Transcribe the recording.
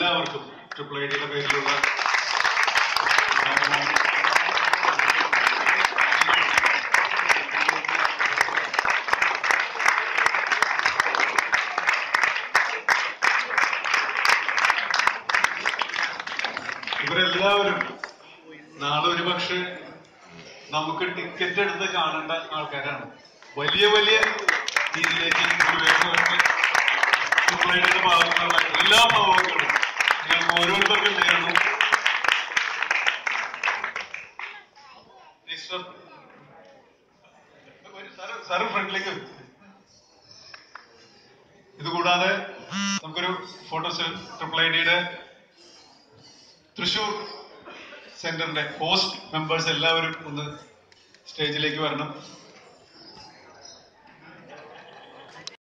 എല്ലാവർക്കും triple I ഡിയുടെ പേരിലുള്ള ഇവരെല്ലാവരും നാളെ ഒരു പക്ഷേ നമുക്ക് ടിക്കറ്റ് എടുത്ത് കാണേണ്ട ആൾക്കാരാണ് വലിയ വലിയ രീതിയിലേക്ക് ഉയർന്നുവരുന്ന ട്രിപ്പിൾ ഭാഗത്തുള്ള എല്ലാ ഭാവങ്ങളും നിങ്ങൾക്ക് ഓരോരുത്തർക്കും നേരുന്നു ഈശ്വർ സാറ് ഫ്രണ്ടിലേക്ക് വരൂ. ഇതുകൂടാതെ നമുക്കൊരു ഫോട്ടോ ട്രിപ്പിൾ ഐ ഡിയുടെ തൃശൂർ സെന്ററിന്റെ ഹോസ്റ്റ് മെമ്പേഴ്സ് എല്ലാവരും ഒന്ന് സ്റ്റേജിലേക്ക് വരണം